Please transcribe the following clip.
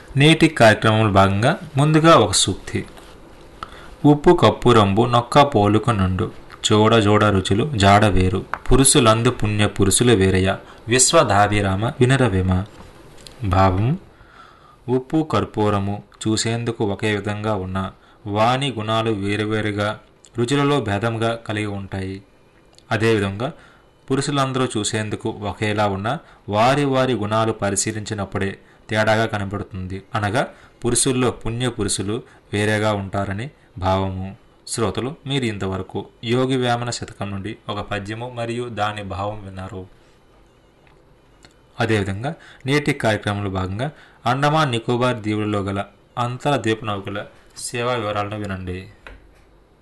నేటి కార్యక్రమంలో భాగంగా ముందుగా ఒక సూక్తి ఉప్పు కప్పు రంబు నొక్క పోలుకు నుండు జోడ జోడ రుచులు జాడ వేరు పురుషులందు పుణ్య పురుషులు వేరయ్య విశ్వధాభిరామ వినరవేమ భావం ఉప్పు కర్పూరము చూసేందుకు ఒకే విధంగా ఉన్న వాని గుణాలు వేరువేరుగా రుచులలో భేదంగా కలిగి ఉంటాయి అదేవిధంగా పురుషులందరూ చూసేందుకు ఒకేలా ఉన్న వారి వారి గుణాలు పరిశీలించినప్పుడే తేడాగా కనబడుతుంది అనగా పురుషుల్లో పుణ్య పురుషులు వేరేగా ఉంటారని భావము శ్రోతలు మీరు ఇంతవరకు యోగి వేమన శతకం నుండి ఒక పద్యము మరియు దాని భావం విన్నారు అదేవిధంగా నేటి కార్యక్రమంలో భాగంగా అండమాన్ నికోబార్ దీవులలో గల అంతర ద్వీప నౌకల సేవా వివరాలను వినండి